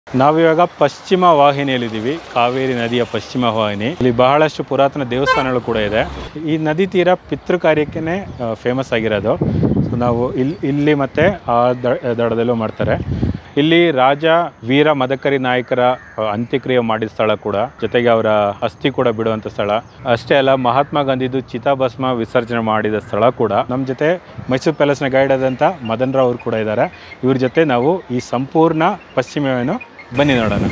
ನಾವಿವಾಗ ಪಶ್ಚಿಮ ವಾಹಿನಿಯಲ್ಲಿದ್ದೀವಿ ಕಾವೇರಿ ನದಿಯ ಪಶ್ಚಿಮ ವಾಹಿನಿ ಇಲ್ಲಿ ಬಹಳಷ್ಟು ಪುರಾತನ ದೇವಸ್ಥಾನಗಳು ಕೂಡ ಇದೆ ಈ ನದಿ ತೀರ ಪಿತೃ ಕಾರ್ಯಕ್ಕೇ ಫೇಮಸ್ ಆಗಿರೋದು ಸೊ ನಾವು ಇಲ್ಲಿ ಇಲ್ಲಿ ಮತ್ತೆ ಆ ದ- ದಡದಲ್ಲೂ ಮಾಡ್ತಾರೆ ಇಲ್ಲಿ ರಾಜ ವೀರ ಮದಕರಿ ನಾಯಕರ ಆ, ಅಂತ್ಯಕ್ರಿಯೆ ಮಾಡಿದ ಸ್ಥಳ ಕೂಡ ಜೊತೆಗೆ ಅವರ ಅಸ್ಥಿ ಕೂಡ ಬಿಡುವಂಥ ಸ್ಥಳ ಅಷ್ಟೇ ಅಲ್ಲ ಮಹಾತ್ಮ ಗಾಂಧಿದು ಚಿತಾಭಸ್ಮ ವಿಸರ್ಜನೆ ಮಾಡಿದ ಸ್ಥಳ ಕೂಡ ನಮ್ಮ ಜೊತೆ ಮೈಸೂರು ಪ್ಯಾಲೇಸ್ನ ಗೈಡ್ ಆದಂಥ ಮದನ್ ರಾವ್ ಅವರು ಕೂಡ ಇದ್ದಾರೆ ಇವ್ರ ಜೊತೆ ನಾವು ಈ ಸಂಪೂರ್ಣ ಪಶ್ಚಿಮವನ್ನು ಬನ್ನಿ ನೋಡೋಣ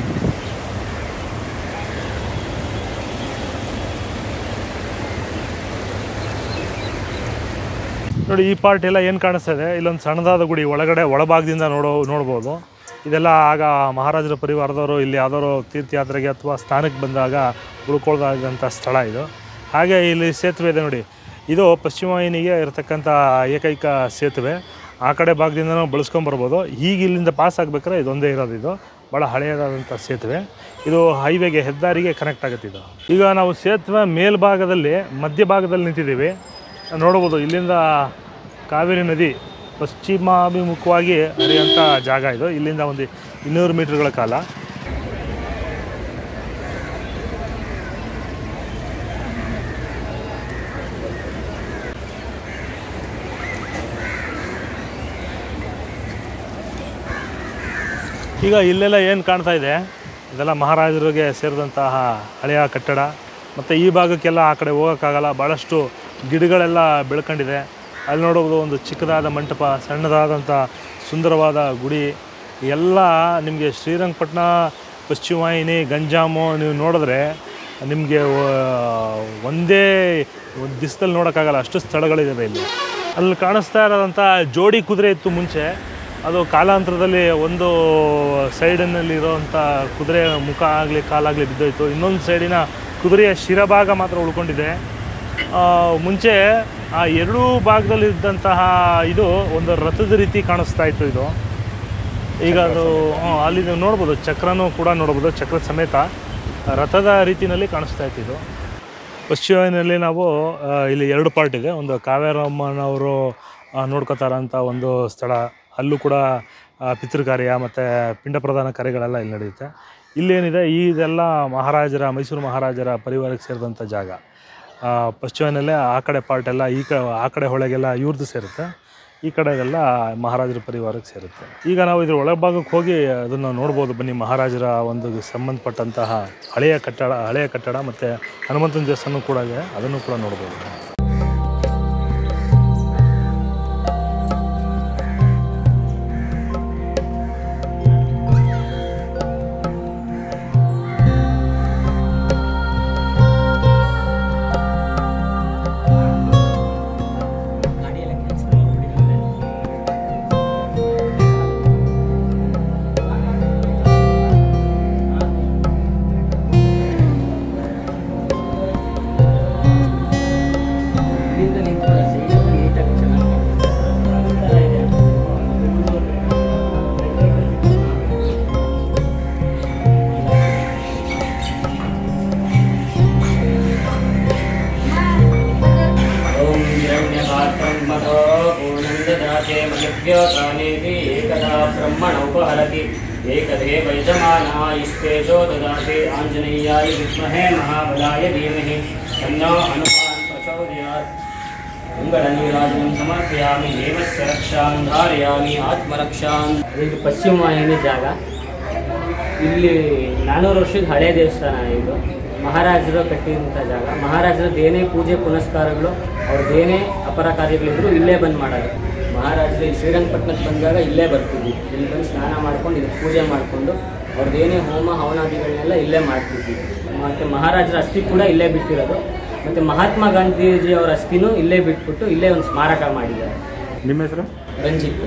ನೋಡಿ ಈ ಪಾರ್ಟ್ ಎಲ್ಲ ಏನು ಕಾಣಿಸ್ತಾ ಇದೆ ಇಲ್ಲೊಂದು ಸಣ್ಣದಾದ ಗುಡಿ ಒಳಗಡೆ ಒಳಭಾಗದಿಂದ ನೋಡೋ ನೋಡ್ಬೋದು ಇದೆಲ್ಲ ಆಗ ಮಹಾರಾಜರ ಪರಿವಾರದವರು ಇಲ್ಲಿ ಯಾವ್ದಾದ್ರು ತೀರ್ಥಯಾತ್ರೆಗೆ ಅಥವಾ ಸ್ಥಾನಕ್ಕೆ ಬಂದಾಗ ಉಳ್ಕೊಳ್ದಾದಂಥ ಸ್ಥಳ ಇದು ಹಾಗೆ ಇಲ್ಲಿ ಸೇತುವೆ ಇದೆ ನೋಡಿ ಇದು ಪಶ್ಚಿಮ ವಾಹಿನಿಗೆ ಇರತಕ್ಕಂಥ ಏಕೈಕ ಸೇತುವೆ ಆ ಕಡೆ ಭಾಗದಿಂದ ನಾವು ಬಳಸ್ಕೊಂಬರ್ಬೋದು ಈಗ ಇಲ್ಲಿಂದ ಪಾಸ್ ಆಗ್ಬೇಕಾದ್ರೆ ಇದೊಂದೇ ಇರೋದು ಇದು ಭಾಳ ಹಳೆಯದಾದಂಥ ಸೇತುವೆ ಇದು ಹೈವೇಗೆ ಹೆದ್ದಾರಿಗೆ ಕನೆಕ್ಟ್ ಆಗುತ್ತೆ ಇದು ಈಗ ನಾವು ಸೇತುವೆ ಮೇಲ್ಭಾಗದಲ್ಲಿ ಮಧ್ಯಭಾಗದಲ್ಲಿ ನಿಂತಿದ್ದೀವಿ ನೋಡ್ಬೋದು ಇಲ್ಲಿಂದ ಕಾವೇರಿ ನದಿ ಪಶ್ಚಿಮಾಭಿಮುಖವಾಗಿ ಹರಿಯುವಂಥ ಜಾಗ ಇದು ಇಲ್ಲಿಂದ ಒಂದು ಇನ್ನೂರು ಮೀಟರ್ಗಳ ಕಾಲ ಈಗ ಇಲ್ಲೆಲ್ಲ ಏನು ಕಾಣ್ತಾ ಇದೆ ಇದೆಲ್ಲ ಮಹಾರಾಜರಿಗೆ ಸೇರಿದಂತಹ ಹಳೆಯ ಕಟ್ಟಡ ಮತ್ತು ಈ ಭಾಗಕ್ಕೆಲ್ಲ ಆ ಕಡೆ ಹೋಗೋಕ್ಕಾಗಲ್ಲ ಭಾಳಷ್ಟು ಗಿಡಗಳೆಲ್ಲ ಬೆಳ್ಕೊಂಡಿದೆ ಅಲ್ಲಿ ನೋಡೋದು ಒಂದು ಚಿಕ್ಕದಾದ ಮಂಟಪ ಸಣ್ಣದಾದಂಥ ಸುಂದರವಾದ ಗುಡಿ ಎಲ್ಲ ನಿಮಗೆ ಶ್ರೀರಂಗಪಟ್ಟಣ ಪಶ್ಚಿಮ ವಾಹಿನಿ ಗಂಜಾಮು ನೀವು ನೋಡಿದ್ರೆ ನಿಮಗೆ ಒಂದೇ ಒಂದು ದಿವಸದಲ್ಲಿ ನೋಡೋಕ್ಕಾಗಲ್ಲ ಅಷ್ಟು ಸ್ಥಳಗಳಿದೆ ಇಲ್ಲಿ ಅಲ್ಲಿ ಕಾಣಿಸ್ತಾ ಇರೋದಂಥ ಜೋಡಿ ಕುದುರೆ ಇತ್ತು ಮುಂಚೆ ಅದು ಕಾಲಾಂತರದಲ್ಲಿ ಒಂದು ಸೈಡಿನಲ್ಲಿ ಇರೋವಂಥ ಕುದುರೆ ಮುಖ ಆಗಲಿ ಕಾಲಾಗಲಿ ಬಿದ್ದೋಯ್ತು ಇನ್ನೊಂದು ಸೈಡಿನ ಕುದುರೆಯ ಶಿರಭಾಗ ಮಾತ್ರ ಉಳ್ಕೊಂಡಿದೆ ಆ, ಮುಂಚೆ ಆ ಎರಡೂ ಭಾಗದಲ್ಲಿ ಇದ್ದಂತಹ ಇದು ಒಂದು ರಥದ ರೀತಿ ಕಾಣಿಸ್ತಾ ಇತ್ತು ಇದು ಈಗ ಅದು ಹ್ಮ್, ಅಲ್ಲಿ ನೀವು ನೋಡ್ಬೋದು ಚಕ್ರನೂ ಕೂಡ ನೋಡ್ಬೋದು ಚಕ್ರ ಸಮೇತ ರಥದ ರೀತಿಯಲ್ಲಿ ಕಾಣಿಸ್ತಾ ಇತ್ತು ಇದು ಪಶ್ಚಿಮನಲ್ಲಿ ನಾವು ಆ, ಇಲ್ಲಿ ಎರಡು ಪಾರ್ಟ್ ಇದೆ ಒಂದು ಕಾವೇರಮ್ಮನವರು ಆ, ನೋಡ್ಕೊತಾರಂಥ ಒಂದು ಸ್ಥಳ ಅಲ್ಲೂ ಕೂಡ ಆ, ಪಿತೃ ಕಾರ್ಯ ಮತ್ತು ಪಿಂಡ ಪ್ರದಾನ ಕಾರ್ಯಗಳೆಲ್ಲ ಇಲ್ಲಿ ನಡೆಯುತ್ತೆ ಇಲ್ಲೇನಿದೆ ಇದೆಲ್ಲ ಮಹಾರಾಜರ ಮೈಸೂರು ಮಹಾರಾಜರ ಪರಿವಾರಕ್ಕೆ ಸೇರಿದಂಥ ಜಾಗ ಆ, ಪಶ್ಚಿಮನಲ್ಲೇ ಆ ಕಡೆ ಪಾರ್ಟ್ ಎಲ್ಲ ಈ ಕ ಆ ಕಡೆ ಹೊಳೆಗೆಲ್ಲ ಇವ್ರದ್ದು ಸೇರುತ್ತೆ ಈ ಕಡೆಗೆಲ್ಲ ಮಹಾರಾಜರ ಪರಿವಾರಕ್ಕೆ ಸೇರುತ್ತೆ ಈಗ ನಾವು ಇದ್ರ ಒಳಭಾಗಕ್ಕೆ ಹೋಗಿ ಅದನ್ನು ನೋಡ್ಬೋದು ಬನ್ನಿ ಮಹಾರಾಜರ ಒಂದು ಸಂಬಂಧಪಟ್ಟಂತಹ ಹಳೆಯ ಕಟ್ಟಡ ಹಳೆಯ ಕಟ್ಟಡ ಮತ್ತು ಹನುಮಂತನ ದೇವಸ್ಥಾನ ಕೂಡ ಇದೆ ಅದನ್ನು ಕೂಡ ನೋಡ್ಬೋದು ॐ हिरण्यपात्रं मतो पूर्णं ददाते मयभ्यो तानेति एकदा ब्रह्मण उपहरति एकदेव यजमानायस्तेजो ददाति आञ्जनेयाय विद्महे महाबलाय धीमहि तन्नो हनुमान् प्रचोदयात् मङ्गलनीराजनं समर्पयामि देवस्य रक्षां धारयामि ಆತ್ಮರಕ್ಷಾಂ ಇದು ಪಶ್ಚಿಮ ವಾಹಿನಿ ಜಾಗ ಇಲ್ಲಿ ನಾನ್ನೂರು ವರ್ಷದ ಹಳೆ ದೇವಸ್ಥಾನ ಇದು ಮಹಾರಾಜರು ಕಟ್ಟಿದಂಥ ಜಾಗ ಮಹಾರಾಜರದ್ದು ಏನೇ ಪೂಜೆ ಪುನಸ್ಕಾರಗಳು ಅವ್ರದ್ದು ಏನೇ ಅಪರ ಕಾರ್ಯಗಳಿದ್ರು ಇಲ್ಲೇ ಬಂದು ಮಾಡೋದು ಮಹಾರಾಜರು ಈ ಶ್ರೀರಂಗಪಟ್ಟಣಕ್ಕೆ ಬಂದಾಗ ಇಲ್ಲೇ ಬರ್ತಿದ್ವಿ ಇಲ್ಲಿ ಬಂದು ಸ್ನಾನ ಮಾಡ್ಕೊಂಡು ಇದಕ್ಕೆ ಪೂಜೆ ಮಾಡಿಕೊಂಡು ಅವ್ರದ್ದು ಏನೇ ಹೋಮ ಹವನಾದಿಗಳನ್ನೆಲ್ಲ ಇಲ್ಲೇ ಮಾಡ್ತಿದ್ವಿ ಮತ್ತು ಮಹಾರಾಜರ ಅಸ್ಥಿ ಕೂಡ ಇಲ್ಲೇ ಬಿಟ್ಟಿರೋದು ಮತ್ತು ಮಹಾತ್ಮ ಗಾಂಧೀಜಿ ಅವರ ಅಸ್ಥಿನೂ ಇಲ್ಲೇ ಬಿಟ್ಬಿಟ್ಟು ಇಲ್ಲೇ ಒಂದು ಸ್ಮಾರಕ ಮಾಡಿದ್ದಾರೆ ನಿಮ್ಮ ಹೆಸರು ರಂಜಿತ್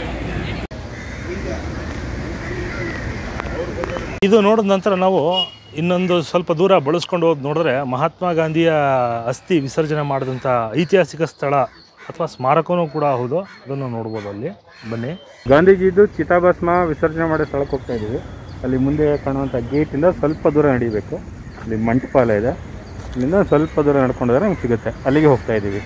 ಇದು ನೋಡಿದ ನಂತರ ನಾವು ಇನ್ನೊಂದು ಸ್ವಲ್ಪ ದೂರ ಬಳಸ್ಕೊಂಡು ಹೋಗಿ ನೋಡಿದ್ರೆ ಮಹಾತ್ಮ ಗಾಂಧಿಯ ಅಸ್ಥಿ ವಿಸರ್ಜನೆ ಮಾಡಿದಂಥ ಐತಿಹಾಸಿಕ ಸ್ಥಳ ಅಥವಾ ಸ್ಮಾರಕನೂ ಕೂಡ ಹೌದು ಅದನ್ನು ನೋಡ್ಬೋದು ಅಲ್ಲಿ ಬನ್ನಿ ಗಾಂಧೀಜಿದು ಚಿತಾಭಸ್ಮ ವಿಸರ್ಜನೆ ಮಾಡೋ ಸ್ಥಳಕ್ಕೆ ಹೋಗ್ತಾ ಇದ್ದೀವಿ ಅಲ್ಲಿ ಮುಂದೆ ಕಾಣುವಂಥ ಗೇಟಿಂದ ಸ್ವಲ್ಪ ದೂರ ನಡಿಬೇಕು ಅಲ್ಲಿ ಮಂಟಪಾಲ ಇದೆ ಇಲ್ಲಿಂದ ಸ್ವಲ್ಪ ದೂರ ನಡ್ಕೊಂಡು ಹೋದ್ರೆ ನಮ್ಗೆ ಸಿಗುತ್ತೆ ಅಲ್ಲಿಗೆ ಹೋಗ್ತಾ ಇದ್ದೀವಿ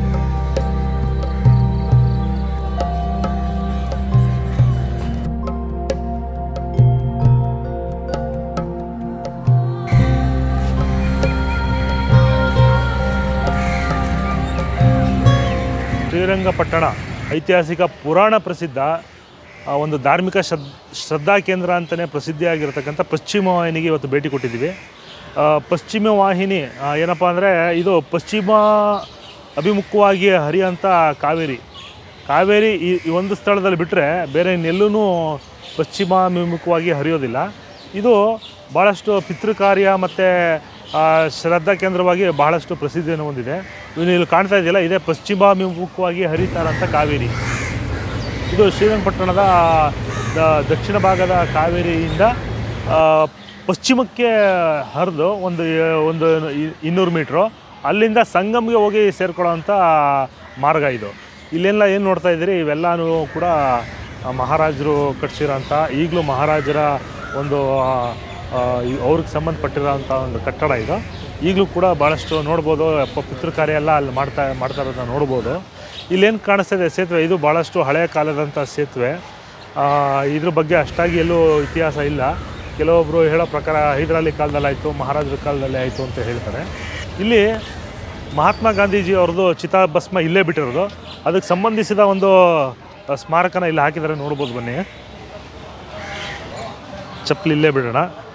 ಶ್ರೀರಂಗಪಟ್ಟಣ ಐತಿಹಾಸಿಕ ಪುರಾಣ ಪ್ರಸಿದ್ಧ ಆ, ಒಂದು ಧಾರ್ಮಿಕ ಶ್ರದ್ ಶ್ರದ್ಧಾ ಕೇಂದ್ರ ಅಂತಲೇ ಪ್ರಸಿದ್ಧಿಯಾಗಿರ್ತಕ್ಕಂಥ ಪಶ್ಚಿಮ ವಾಹಿನಿಗೆ ಇವತ್ತು ಭೇಟಿ ಕೊಟ್ಟಿದ್ದೀವಿ ಆ, ಪಶ್ಚಿಮ ವಾಹಿನಿ ಆ, ಏನಪ್ಪ ಅಂದರೆ ಇದು ಪಶ್ಚಿಮ ಅಭಿಮುಖವಾಗಿ ಹರಿಯುವಂಥ ಕಾವೇರಿ ಕಾವೇರಿ ಈ ಈ ಒಂದು ಸ್ಥಳದಲ್ಲಿ ಬಿಟ್ಟರೆ ಬೇರೆ ಇನ್ನೆಲ್ಲೂ ಪಶ್ಚಿಮಾಭಿಮುಖವಾಗಿ ಹರಿಯೋದಿಲ್ಲ ಇದು ಭಾಳಷ್ಟು ಪಿತೃಕಾರ್ಯ ಮತ್ತು ಶ್ರದ್ಧಾ ಕೇಂದ್ರವಾಗಿ ಬಹಳಷ್ಟು ಪ್ರಸಿದ್ಧಿಯನ್ನು ಹೊಂದಿದೆ ಇನ್ನು ಇಲ್ಲಿ ಕಾಣ್ತಾ ಇದೆಯಲ್ಲ ಇದೇ ಪಶ್ಚಿಮಾಭಿಮುಖವಾಗಿ ಹರಿತಾರಂಥ ಕಾವೇರಿ ಇದು ಶ್ರೀರಂಗಪಟ್ಟಣದ ದ- ದಕ್ಷಿಣ ಭಾಗದ ಕಾವೇರಿಯಿಂದ ಆ, ಪಶ್ಚಿಮಕ್ಕೆ ಹರಿದು ಒಂದು ಒಂದು ಇ- ಇನ್ನೂರು ಮೀಟ್ರು ಅಲ್ಲಿಂದ ಸಂಗಮ್ಗೆ ಹೋಗಿ ಸೇರ್ಕೊಳ್ಳೋವಂಥ ಮಾರ್ಗ ಇದು ಇಲ್ಲೆಲ್ಲ ಏನು ನೋಡ್ತಾ ಇದ್ದೀರಿ ಇವೆಲ್ಲನೂ ಕೂಡ ಆ, ಮಹಾರಾಜರು ಕಟ್ಸಿರೋಂಥ ಈಗಲೂ ಮಹಾರಾಜರ ಒಂದು ಆ, ಆ, ಈ ಅವ್ರಿಗೆ ಸಂಬಂಧಪಟ್ಟಿರೋಂಥ ಒಂದು ಕಟ್ಟಡ ಇದು ಈಗಲೂ ಕೂಡ ಭಾಳಷ್ಟು ನೋಡ್ಬೋದು ಪ- ಪಿತೃಕಾರ್ಯ ಎಲ್ಲ ಅಲ್ಲಿ ಮಾಡ್ತಾ ಮಾಡ್ತಾ ಇರೋದನ್ನ ನೋಡ್ಬೋದು ಇಲ್ಲೇನು ಕಾಣಿಸ್ತಾ ಇದೆ ಸೇತುವೆ ಇದು ಭಾಳಷ್ಟು ಹಳೆಯ ಕಾಲದಂಥ ಸೇತುವೆ ಆ, ಇದ್ರ ಬಗ್ಗೆ ಅಷ್ಟಾಗಿ ಎಲ್ಲೂ ಇತಿಹಾಸ ಇಲ್ಲ ಕೆಲವೊಬ್ಬರು ಹೇಳೋ ಪ್ರಕಾರ ಹೈದರಾಲಿ ಕಾಲದಲ್ಲಿ ಆಯಿತು ಮಹಾರಾಜರ ಕಾಲದಲ್ಲಿ ಆಯಿತು ಅಂತ ಹೇಳ್ತಾರೆ ಇಲ್ಲಿ ಮಹಾತ್ಮ ಗಾಂಧೀಜಿ ಅವ್ರದ್ದು ಚಿತಾಭಸ್ಮ ಇಲ್ಲೇ ಬಿಟ್ಟಿರೋದು ಅದಕ್ಕೆ ಸಂಬಂಧಿಸಿದ ಒಂದು ಸ್ಮಾರಕನ ಇಲ್ಲಿ ಹಾಕಿದ್ದಾರೆ ನೋಡ್ಬೋದು ಬನ್ನಿ ಚಪ್ಪಲಿ ಇಲ್ಲೇ ಬಿಡೋಣ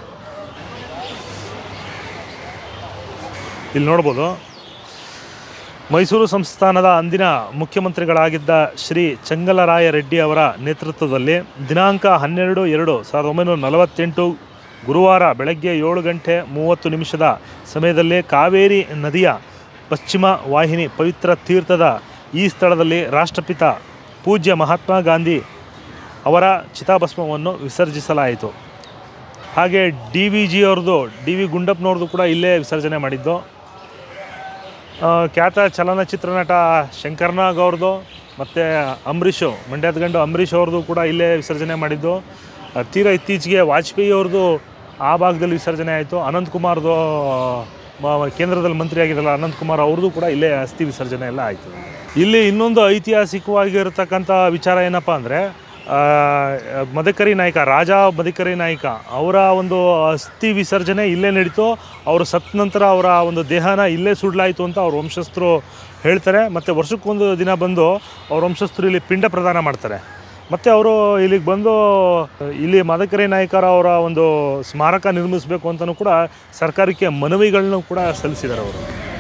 ಇಲ್ಲಿ ನೋಡ್ಬೋದು ಮೈಸೂರು ಸಂಸ್ಥಾನದ ಅಂದಿನ ಮುಖ್ಯಮಂತ್ರಿಗಳಾಗಿದ್ದ ಶ್ರೀ ಚೆಂಗಲರಾಯ ರೆಡ್ಡಿ ಅವರ ನೇತೃತ್ವದಲ್ಲಿ ದಿನಾಂಕ ಹನ್ನೆರಡು ಎರಡು ಸಾವಿರದ ಒಂಬೈನೂರ ನಲವತ್ತೆಂಟು ಗುರುವಾರ ಬೆಳಗ್ಗೆ ಏಳು ಗಂಟೆ ಮೂವತ್ತು ನಿಮಿಷದ ಸಮಯದಲ್ಲಿ ಕಾವೇರಿ ನದಿಯ ಪಶ್ಚಿಮ ವಾಹಿನಿ ಪವಿತ್ರ ತೀರ್ಥದ ಈ ಸ್ಥಳದಲ್ಲಿ ರಾಷ್ಟ್ರಪಿತ ಪೂಜ್ಯ ಮಹಾತ್ಮ ಗಾಂಧಿ ಅವರ ಚಿತಾಭಸ್ಮವನ್ನು ವಿಸರ್ಜಿಸಲಾಯಿತು ಹಾಗೆ ಡಿ ವಿ ಜಿ ಅವ್ರದ್ದು ಡಿ ವಿ ಗುಂಡಪ್ಪನವ್ರದ್ದು ಕೂಡ ಇಲ್ಲೇ ವಿಸರ್ಜನೆ ಮಾಡಿದ್ದು ಆ, ಖ್ಯಾತ ಚಲನಚಿತ್ರ ನಟ ಶಂಕರ್ನಾಗ್ ಅವ್ರದ್ದು ಮತ್ತು ಅಂಬರೀಷು ಮಂಡ್ಯದ ಗಂಡು ಅಂಬರೀಷ್ ಅವ್ರದ್ದು ಕೂಡ ಇಲ್ಲೇ ವಿಸರ್ಜನೆ ಮಾಡಿದ್ದು ಆ, ತೀರಾ ಇತ್ತೀಚೆಗೆ ವಾಜಪೇಯಿ ಅವ್ರದ್ದು ಆ ಭಾಗದಲ್ಲಿ ವಿಸರ್ಜನೆ ಆಯಿತು ಅನಂತಕುಮಾರ್ದು ಮ- ಕೇಂದ್ರದಲ್ಲಿ ಮಂತ್ರಿ ಆಗಿದ್ದಲ್ಲ ಅನಂತಕುಮಾರ್ ಅವ್ರದ್ದು ಕೂಡ ಇಲ್ಲೇ ಅಸ್ಥಿ ವಿಸರ್ಜನೆ ಎಲ್ಲ ಆಯಿತು ಇಲ್ಲಿ ಇನ್ನೊಂದು ಐತಿಹಾಸಿಕವಾಗಿರತಕ್ಕಂಥ ವಿಚಾರ ಏನಪ್ಪ ಅಂದರೆ ಮದಕರಿ ನಾಯಕ ರಾಜ ಮದಕರಿ ನಾಯಕ ಅವರ ಒಂದು ಅಸ್ಥಿ ವಿಸರ್ಜನೆ ಇಲ್ಲೇ ನಡೀತು ಅವರು ಸತ್ತ ನಂತರ ಅವರ ಒಂದು ದೇಹನ ಇಲ್ಲೇ ಸುಡಲಾಯಿತು ಅಂತ ಅವ್ರ ವಂಶಸ್ಥರು ಹೇಳ್ತಾರೆ ಮತ್ತು ವರ್ಷಕ್ಕೊಂದು ದಿನ ಬಂದು ಅವ್ರ ವಂಶಸ್ಥರು ಇಲ್ಲಿ ಪಿಂಡ ಪ್ರದಾನ ಮಾಡ್ತಾರೆ ಮತ್ತು ಅವರು ಇಲ್ಲಿಗೆ ಬಂದು ಇಲ್ಲಿ ಮದಕರಿ ನಾಯಕರ ಅವರ ಒಂದು ಸ್ಮಾರಕ ನಿರ್ಮಿಸಬೇಕು ಅಂತಲೂ ಕೂಡ ಸರ್ಕಾರಕ್ಕೆ ಮನವಿಗಳನ್ನು ಕೂಡ ಸಲ್ಲಿಸಿದ್ದಾರೆ ಅವರು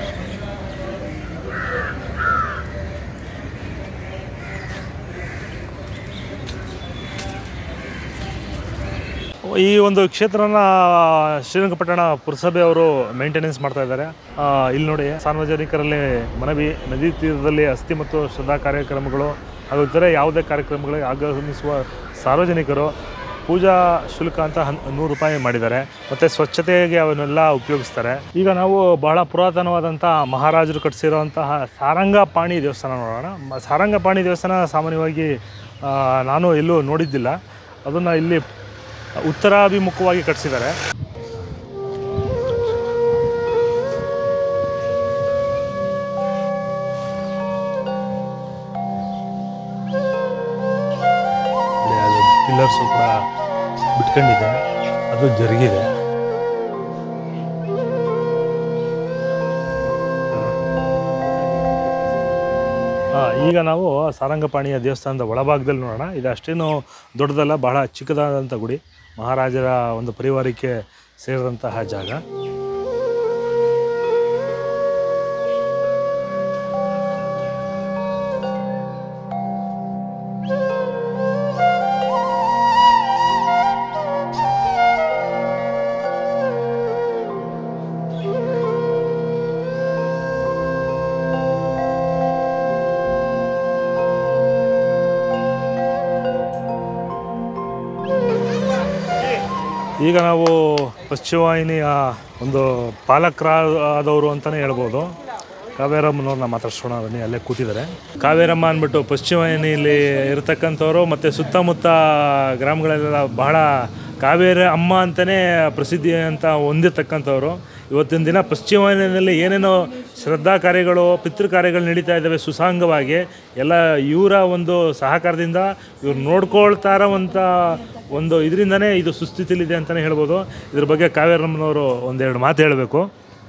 ಈ ಒಂದು ಕ್ಷೇತ್ರನ ಶ್ರೀರಂಗಪಟ್ಟಣ ಪುರಸಭೆ ಅವರು ಮೇಂಟೆನೆನ್ಸ್ ಮಾಡ್ತಾ ಇದ್ದಾರೆ ಆ, ಇಲ್ಲಿ ನೋಡಿ ಸಾರ್ವಜನಿಕರಲ್ಲಿ ಮನವಿ ನದಿ ತೀರದಲ್ಲಿ ಅಸ್ಥಿ ಮತ್ತು ಶ್ರದ್ಧಾ ಕಾರ್ಯಕ್ರಮಗಳು ಹಾಗೂ ಇತರೆ ಯಾವುದೇ ಕಾರ್ಯಕ್ರಮಗಳಿಗೆ ಆಗಮಿಸುವ ಸಾರ್ವಜನಿಕರು ಪೂಜಾ ಶುಲ್ಕ ಅಂತ ಹನ್ ನೂರು ರೂಪಾಯಿ ಮಾಡಿದ್ದಾರೆ ಮತ್ತು ಸ್ವಚ್ಛತೆಗೆ ಅವನ್ನೆಲ್ಲ ಉಪಯೋಗಿಸ್ತಾರೆ ಈಗ ನಾವು ಬಹಳ ಪುರಾತನವಾದಂಥ ಮಹಾರಾಜರು ಕಟ್ಟಿಸಿರುವಂತಹ ಸಾರಂಗಪಾಣಿ ದೇವಸ್ಥಾನ ನೋಡೋಣ ಮ- ಸಾರಂಗಪಾಣಿ ದೇವಸ್ಥಾನ ಸಾಮಾನ್ಯವಾಗಿ ಆ, ನಾನು ಎಲ್ಲೂ ನೋಡಿದ್ದಿಲ್ಲ ಅದನ್ನು ಇಲ್ಲಿ ಉತ್ತರಾಭಿಮುಖವಾಗಿ ಕಟ್ಟಿಸಿದ್ದಾರೆ ಪಿಲ್ಲರ್ಸು ಕೂಡ ಬಿಟ್ಕೊಂಡಿದೆ ಅದು ಜರುಗಿದೆ ಆ, ಈಗ ನಾವು ಸಾರಂಗಪಾಣಿಯ ದೇವಸ್ಥಾನದ ಒಳಭಾಗದಲ್ಲಿ ನೋಡೋಣ ಇದು ಅಷ್ಟೇನು ದೊಡ್ಡದಲ್ಲ ಬಹಳ ಚಿಕ್ಕದಾದಂಥ ಗುಡಿ ಮಹಾರಾಜರ ಒಂದು ಪರಿವಾರಕ್ಕೆ ಸೇರಿದಂತಹ ಜಾಗ ಈಗ ನಾವು ಪಶ್ಚಿಮ ವಾಹಿನಿಯ ಒಂದು ಪಾಲಕರಾದವರು ಅಂತಲೇ ಹೇಳ್ಬೋದು ಕಾವೇರಮ್ಮನವ್ರನ್ನ ಮಾತಾಡ್ಸೋಣ ಬನ್ನಿ ಅಲ್ಲೇ ಕೂತಿದ್ದಾರೆ ಕಾವೇರಮ್ಮ ಅಂದ್ಬಿಟ್ಟು ಪಶ್ಚಿಮ ವಾಹಿನಿಯಲ್ಲಿ ಇರತಕ್ಕಂಥವ್ರು ಮತ್ತು ಸುತ್ತಮುತ್ತ ಗ್ರಾಮಗಳೆಲ್ಲ ಬಹಳ ಕಾವೇರಿ ಅಮ್ಮ ಅಂತಲೇ ಪ್ರಸಿದ್ಧಿ ಅಂತ ಹೊಂದಿರ್ತಕ್ಕಂಥವ್ರು ಇವತ್ತಿನ ದಿನ ಪಶ್ಚಿಮ ವಾಹಿನಿಯಲ್ಲಿ ಏನೇನೋ ಶ್ರದ್ಧಾ ಕಾರ್ಯಗಳು ಪಿತೃ ಕಾರ್ಯಗಳು ನಡೀತಾ ಇದ್ದಾವೆ ಸುಸಾಂಗವಾಗಿ ಎಲ್ಲ ಇವರ ಒಂದು ಸಹಕಾರದಿಂದ ಇವ್ರು ನೋಡ್ಕೊಳ್ತಾ ಇರೋವಂಥ ಒಂದು ಇದರಿಂದನೇ ಇದು ಸುಸ್ಥಿತಿಲಿದೆ ಅಂತಲೇ ಹೇಳ್ಬೋದು ಇದ್ರ ಬಗ್ಗೆ ಕಾವೇರಮ್ಮನವರು ಒಂದೆರಡು ಮಾತು ಹೇಳಬೇಕು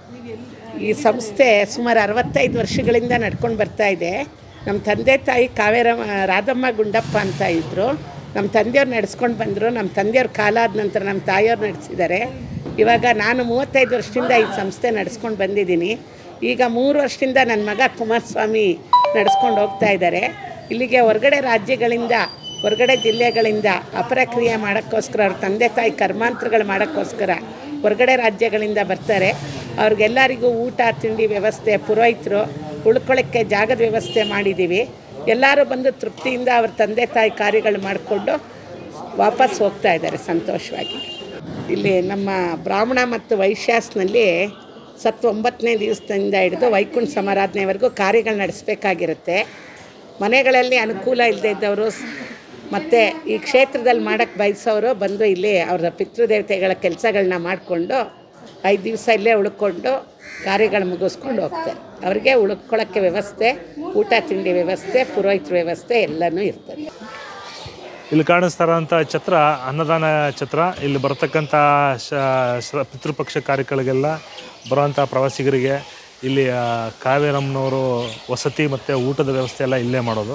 ಈ ಸಂಸ್ಥೆ ಸುಮಾರು ಅರವತ್ತೈದು ವರ್ಷಗಳಿಂದ ನಡ್ಕೊಂಡು ಬರ್ತಾ ಇದೆ ನಮ್ಮ ತಂದೆ ತಾಯಿ ಕಾವೇರ ರಾಧಮ್ಮ ಗುಂಡಪ್ಪ ಅಂತ ಇದ್ದರು ನಮ್ಮ ತಂದೆಯವ್ರು ನಡೆಸ್ಕೊಂಡು ಬಂದರು ನಮ್ಮ ತಂದೆಯವ್ರ ಕಾಲ ಆದ ನಂತರ ನಮ್ಮ ತಾಯಿಯವ್ರು ನಡೆಸಿದ್ದಾರೆ ಇವಾಗ ನಾನು ಮೂವತ್ತೈದು ವರ್ಷದಿಂದ ಈ ಸಂಸ್ಥೆ ನಡೆಸ್ಕೊಂಡು ಬಂದಿದ್ದೀನಿ ಈಗ ಮೂರು ವರ್ಷದಿಂದ ನನ್ನ ಮಗ ಕುಮಾರಸ್ವಾಮಿ ನಡೆಸ್ಕೊಂಡು ಹೋಗ್ತಾ ಇದ್ದಾರೆ ಇಲ್ಲಿಗೆ ಹೊರಗಡೆ ರಾಜ್ಯಗಳಿಂದ ಹೊರಗಡೆ ಜಿಲ್ಲೆಗಳಿಂದ ಅಪರಕ್ರಿಯೆ ಮಾಡೋಕ್ಕೋಸ್ಕರ ಅವ್ರ ತಂದೆ ತಾಯಿ ಕರ್ಮಾಂತರಗಳು ಮಾಡೋಕ್ಕೋಸ್ಕರ ಹೊರಗಡೆ ರಾಜ್ಯಗಳಿಂದ ಬರ್ತಾರೆ ಅವ್ರಿಗೆಲ್ಲರಿಗೂ ಊಟ ತಿಂಡಿ ವ್ಯವಸ್ಥೆ ಪುರೋಹಿತರು ಉಳ್ಕೊಳ್ಳೋಕ್ಕೆ ಜಾಗದ ವ್ಯವಸ್ಥೆ ಮಾಡಿದ್ದೀವಿ ಎಲ್ಲರೂ ಬಂದು ತೃಪ್ತಿಯಿಂದ ಅವ್ರ ತಂದೆ ತಾಯಿ ಕಾರ್ಯಗಳು ಮಾಡಿಕೊಂಡು ವಾಪಸ್ ಹೋಗ್ತಾ ಇದ್ದಾರೆ ಸಂತೋಷವಾಗಿ ಇಲ್ಲಿ ನಮ್ಮ ಬ್ರಾಹ್ಮಣ ಮತ್ತು ವೈಶ್ಯಾಸ್ನಲ್ಲಿ ಸತ್ತು ಒಂಬತ್ತನೇ ದಿವಸದಿಂದ ಹಿಡಿದು ವೈಕುಂಠ ಸಮಾರಾಧನೆವರೆಗೂ ಕಾರ್ಯಗಳು ನಡೆಸಬೇಕಾಗಿರುತ್ತೆ ಮನೆಗಳಲ್ಲಿ ಅನುಕೂಲ ಇಲ್ಲದೆ ಇದ್ದವರು ಮತ್ತು ಈ ಕ್ಷೇತ್ರದಲ್ಲಿ ಮಾಡೋಕ್ಕೆ ಬಯಸೋರು ಬಂದು ಇಲ್ಲಿ ಅವರ ಪಿತೃದೇವತೆಗಳ ಕೆಲಸಗಳನ್ನ ಮಾಡಿಕೊಂಡು ಐದು ದಿವಸ ಇಲ್ಲೇ ಉಳ್ಕೊಂಡು ಕಾರ್ಯಗಳು ಮುಗಿಸ್ಕೊಂಡು ಹೋಗ್ತಾರೆ ಅವ್ರಿಗೆ ಉಳ್ಕೊಳ್ಳೋಕ್ಕೆ ವ್ಯವಸ್ಥೆ ಊಟ ತಿಂಡಿ ವ್ಯವಸ್ಥೆ ಪುರೋಹಿತರ ವ್ಯವಸ್ಥೆ ಎಲ್ಲನೂ ಇರ್ತದೆ ಇಲ್ಲಿ ಕಾಣಿಸ್ತಾ ಇರೋಂಥ ಛತ್ರ ಅನ್ನದಾನ ಛತ್ರ ಇಲ್ಲಿ ಬರ್ತಕ್ಕಂಥ ಶ ಶ್ರ ಪಿತೃಪಕ್ಷ ಕಾರ್ಯಗಳಿಗೆಲ್ಲ ಬರುವಂಥ ಪ್ರವಾಸಿಗರಿಗೆ ಇಲ್ಲಿ ಆ, ಕಾವೇರಮ್ಮನವರು ವಸತಿ ಮತ್ತು ಊಟದ ವ್ಯವಸ್ಥೆ ಎಲ್ಲ ಇಲ್ಲೇ ಮಾಡೋದು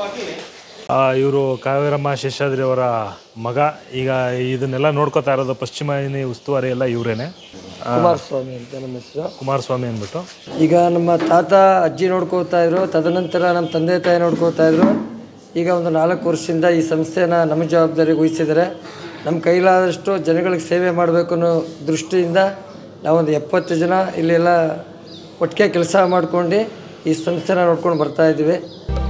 ಇವರು ಕಾವೇರಮ್ಮ ಶೇಷಾದ್ರಿ ಅವರ ಮಗ ಈಗ ಇದನ್ನೆಲ್ಲ ನೋಡ್ಕೋತಾ ಇರೋದು ಪಶ್ಚಿಮ ವಾಹಿನಿ ಉಸ್ತುವಾರಿ ಎಲ್ಲ ಇವರೇನೆ ಕುಮಾರಸ್ವಾಮಿ ಅಂತ ನಮ್ಮ ಹೆಸರು ಕುಮಾರಸ್ವಾಮಿ ಅಂದ್ಬಿಟ್ಟು ಈಗ ನಮ್ಮ ತಾತ ಅಜ್ಜಿ ನೋಡ್ಕೋತಾ ಇದ್ರು ತದನಂತರ ನಮ್ಮ ತಂದೆ ತಾಯಿ ನೋಡ್ಕೋತಾ ಇದ್ರು ಈಗ ಒಂದು ನಾಲ್ಕು ವರ್ಷದಿಂದ ಈ ಸಂಸ್ಥೆನ ನಮ್ಮ ಜವಾಬ್ದಾರಿಗೆ ವಹಿಸಿದ್ದಾರೆ ನಮ್ಮ ಕೈಲಾದಷ್ಟು ಜನಗಳಿಗೆ ಸೇವೆ ಮಾಡಬೇಕು ಅನ್ನೋ ದೃಷ್ಟಿಯಿಂದ ನಾವೊಂದು ಎಪ್ಪತ್ತು ಜನ ಇಲ್ಲೆಲ್ಲ ಒಟ್ಟಿಗೆ ಕೆಲಸ ಮಾಡ್ಕೊಂಡು ಈ ಸಂಸ್ಥೆನ ನೋಡ್ಕೊಂಡು ಬರ್ತಾ ಇದ್ದೀವಿ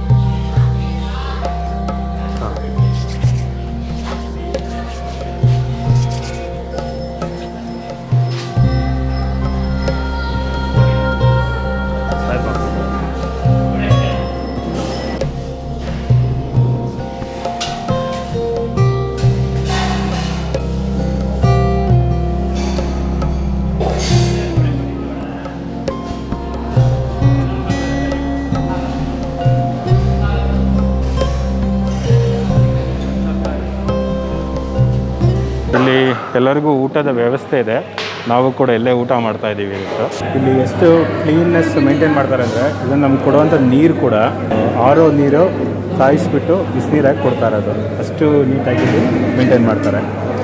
ಇಲ್ಲಿ ಎಲ್ಲರಿಗೂ ಊಟದ ವ್ಯವಸ್ಥೆ ಇದೆ ನಾವು ಕೂಡ ಇಲ್ಲೇ ಊಟ ಮಾಡ್ತಾ ಇದ್ದೀವಿ ಇವತ್ತು ಇಲ್ಲಿ ಎಷ್ಟು ಕ್ಲೀನ್ನೆಸ್ ಮೇಂಟೈನ್ ಮಾಡ್ತಾರೆ ಅಂದರೆ ಇದನ್ನು ನಮ್ಗೆ ಕೊಡುವಂಥ ನೀರು ಕೂಡ ಆರೋ ನೀರು ಕಾಯಿಸ್ಬಿಟ್ಟು ಬಿಸಿನೀರಾಗಿ ಕೊಡ್ತಾ ಇರೋದು ಅಷ್ಟು ನೀಟಾಗಿ ಮೇಂಟೈನ್ ಮಾಡ್ತಾರೆ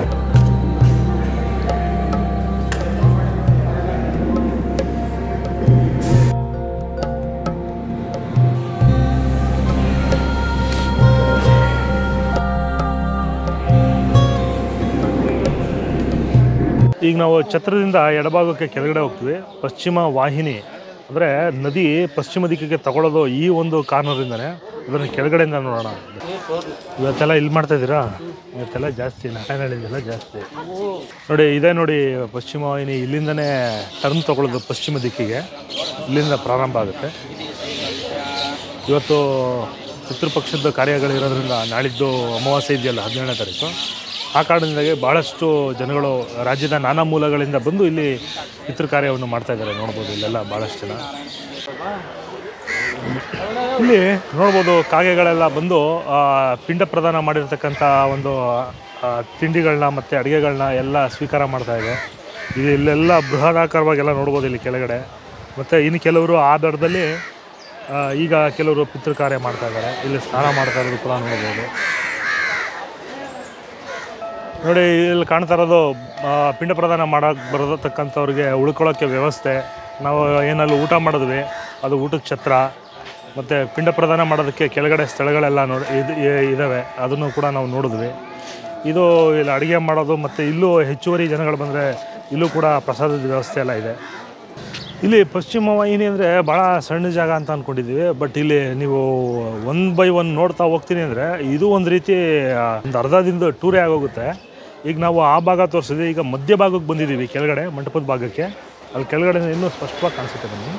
ಈಗ ನಾವು ಛತ್ರದಿಂದ ಎಡಭಾಗಕ್ಕೆ ಕೆಳಗಡೆ ಹೋಗ್ತೀವಿ ಪಶ್ಚಿಮ ವಾಹಿನಿ ಅಂದರೆ ನದಿ ಪಶ್ಚಿಮ ದಿಕ್ಕಿಗೆ ತಗೊಳ್ಳೋದು ಈ ಒಂದು ಕಾರ್ನರಿಂದನೇ ಅದನ್ನು ಕೆಳಗಡೆಯಿಂದ ನೋಡೋಣ ಇವತ್ತೆಲ್ಲ ಇಲ್ಲಿ ಮಾಡ್ತಾ ಇದ್ದೀರಾ ಇವತ್ತೆಲ್ಲ ಜಾಸ್ತಿ ನಾರಾಯಣಹಳ್ಳಿದೆಲ್ಲ ಜಾಸ್ತಿ ನೋಡಿ ಇದೇ ನೋಡಿ ಪಶ್ಚಿಮ ವಾಹಿನಿ ಇಲ್ಲಿಂದನೇ ಟರ್ನ್ ತಗೊಳ್ಳೋದು ಪಶ್ಚಿಮ ದಿಕ್ಕಿಗೆ ಇಲ್ಲಿಂದ ಪ್ರಾರಂಭ ಆಗುತ್ತೆ ಇವತ್ತು ಪಿತೃಪಕ್ಷದ ಕಾರ್ಯಗಳಿರೋದ್ರಿಂದ ನಾಳಿದ್ದು ಅಮಾವಾಸ್ಯೆ ಇದೆಯಲ್ಲ ಹದಿನೇಳನೇ ತಾರೀಕು ಆ ಕಾರಣದಿಂದಾಗಿ ಭಾಳಷ್ಟು ಜನಗಳು ರಾಜ್ಯದ ನಾನಾ ಮೂಲಗಳಿಂದ ಬಂದು ಇಲ್ಲಿ ಪಿತೃ ಕಾರ್ಯವನ್ನು ಮಾಡ್ತಾ ಇದ್ದಾರೆ ನೋಡ್ಬೋದು ಇಲ್ಲೆಲ್ಲ ಭಾಳಷ್ಟು ಜನ ಇಲ್ಲಿ ನೋಡ್ಬೋದು ಕಾಗೆಗಳೆಲ್ಲ ಬಂದು ಆ, ಪಿಂಡ ಪ್ರದಾನ ಮಾಡಿರ್ತಕ್ಕಂಥ ಒಂದು ಆ, ತಿಂಡಿಗಳನ್ನ ಮತ್ತು ಅಡುಗೆಗಳನ್ನ ಎಲ್ಲ ಸ್ವೀಕಾರ ಮಾಡ್ತಾ ಇದೆ ಇದು ಇಲ್ಲೆಲ್ಲ ಬೃಹದಾಕಾರವಾಗೆಲ್ಲ ನೋಡ್ಬೋದು ಇಲ್ಲಿ ಕೆಳಗಡೆ ಮತ್ತು ಇನ್ನು ಕೆಲವರು ಆ ದಡದಲ್ಲಿ ಆ, ಈಗ ಕೆಲವರು ಪಿತೃ ಕಾರ್ಯ ಮಾಡ್ತಾ ಇದ್ದಾರೆ ಇಲ್ಲಿ ಸ್ನಾನ ಮಾಡ್ತಾ ಇರೋದು ಕೂಡ ನೋಡ್ಬೋದು ನೋಡಿ ಇಲ್ಲಿ ಕಾಣ್ತಾ ಇರೋದು ಆ, ಪಿಂಡ ಪ್ರದಾನ ಮಾಡೋಕ್ಕೆ ಬರತಕ್ಕಂಥವ್ರಿಗೆ ಉಳ್ಕೊಳ್ಳೋಕ್ಕೆ ವ್ಯವಸ್ಥೆ ನಾವು ಏನಲ್ಲಿ ಊಟ ಮಾಡಿದ್ವಿ ಅದು ಊಟದ ಛತ್ರ ಮತ್ತು ಪಿಂಡ ಪ್ರದಾನ ಮಾಡೋದಕ್ಕೆ ಕೆಳಗಡೆ ಸ್ಥಳಗಳೆಲ್ಲ ನೋಡಿ ಇದು ಇದ್ದಾವೆ ಅದನ್ನು ಕೂಡ ನಾವು ನೋಡಿದ್ವಿ ಇದು ಇಲ್ಲಿ ಅಡುಗೆ ಮಾಡೋದು ಮತ್ತು ಇಲ್ಲೂ ಹೆಚ್ಚುವರಿ ಜನಗಳು ಬಂದರೆ ಇಲ್ಲೂ ಕೂಡ ಪ್ರಸಾದದ ವ್ಯವಸ್ಥೆ ಎಲ್ಲ ಇದೆ ಇಲ್ಲಿ ಪಶ್ಚಿಮ ವಾಹಿನಿ ಅಂದರೆ ಭಾಳ ಸಣ್ಣ ಜಾಗ ಅಂತ ಅಂದ್ಕೊಂಡಿದ್ದೀವಿ ಬಟ್ ಇಲ್ಲಿ ನೀವು ಒನ್ ಬೈ ಒನ್ ನೋಡ್ತಾ ಹೋಗ್ತೀನಿ ಅಂದರೆ ಇದು ಒಂದು ರೀತಿ ಆ, ಒಂದು ಅರ್ಧ ದಿನದ ಟೂರೇ ಆಗೋಗುತ್ತೆ ಈಗ ನಾವು ಆ ಭಾಗ ತೋರಿಸಿದ್ವಿ ಈಗ ಮಧ್ಯ ಭಾಗಕ್ಕೆ ಬಂದಿದ್ದೀವಿ ಕೆಳಗಡೆ ಮಂಟಪದ ಭಾಗಕ್ಕೆ ಅಲ್ಲಿ ಕೆಳಗಡೆ ಇನ್ನೂ ಸ್ಪಷ್ಟವಾಗಿ ಕಾಣಿಸುತ್ತೆ ಬನ್ನಿ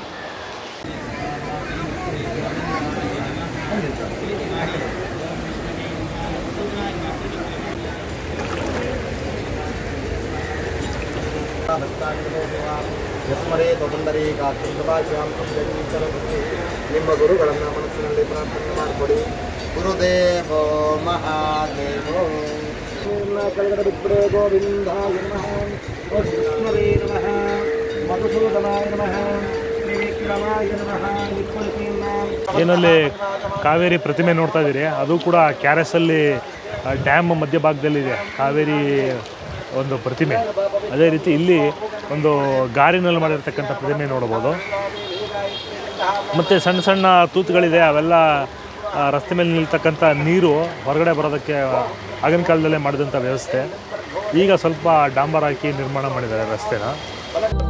ಯಸ್ಮರೇ ತೊಂದರೆ ಕಾಶ್ಯಾಂ ನಿಮ್ಮ ಗುರುಗಳನ್ನು ಮನಸ್ಸಿನಲ್ಲಿ ಪ್ರಾರ್ಥನೆ ಮಾಡಿಕೊಡಿ ಗುರುದೇವೋ ಮಹಾದೇವೋ ಕೆಳಗಡೆ ಬಿಟ್ಬಿಡೆ ಗೋವಿಂದಾಯ ನಮಃ ವಿಷ್ಣುವೇ ನಮಃ ಮಧುಸೂದನಾಯ ನಮಃ ತ್ರಿವಿಕ್ರಮಾಯ ನಮಃ ವಿಕೃತಿನಾಂ ಏನಲ್ಲಿ ಕಾವೇರಿ ಪ್ರತಿಮೆ ನೋಡ್ತಾ ಇದ್ದೀರಿ ಅದು ಕೂಡ ಕೆ ಆರ್ ಎಸ್ ಅಲ್ಲಿ ಡ್ಯಾಮ್ ಮಧ್ಯಭಾಗದಲ್ಲಿದೆ ಕಾವೇರಿ ಒಂದು ಪ್ರತಿಮೆ ಅದೇ ರೀತಿ ಇಲ್ಲಿ ಒಂದು ಗಾರಿನಲ್ಲಿ ಮಾಡಿರ್ತಕ್ಕಂಥ ಪ್ರತಿಮೆ ನೋಡ್ಬೋದು ಮತ್ತು ಸಣ್ಣ ಸಣ್ಣ ತೂತುಗಳಿದೆ ಅವೆಲ್ಲ ಆ, ರಸ್ತೆ ಮೇಲೆ ನಿಲ್ತಕ್ಕಂಥ ನೀರು ಹೊರಗಡೆ ಬರೋದಕ್ಕೆ ಆಗಿನ ಕಾಲದಲ್ಲೇ ಮಾಡಿದಂಥ ವ್ಯವಸ್ಥೆ ಈಗ ಸ್ವಲ್ಪ ಡಾಂಬರ್ ಹಾಕಿ ನಿರ್ಮಾಣ ಮಾಡಿದ್ದಾರೆ ರಸ್ತೆನ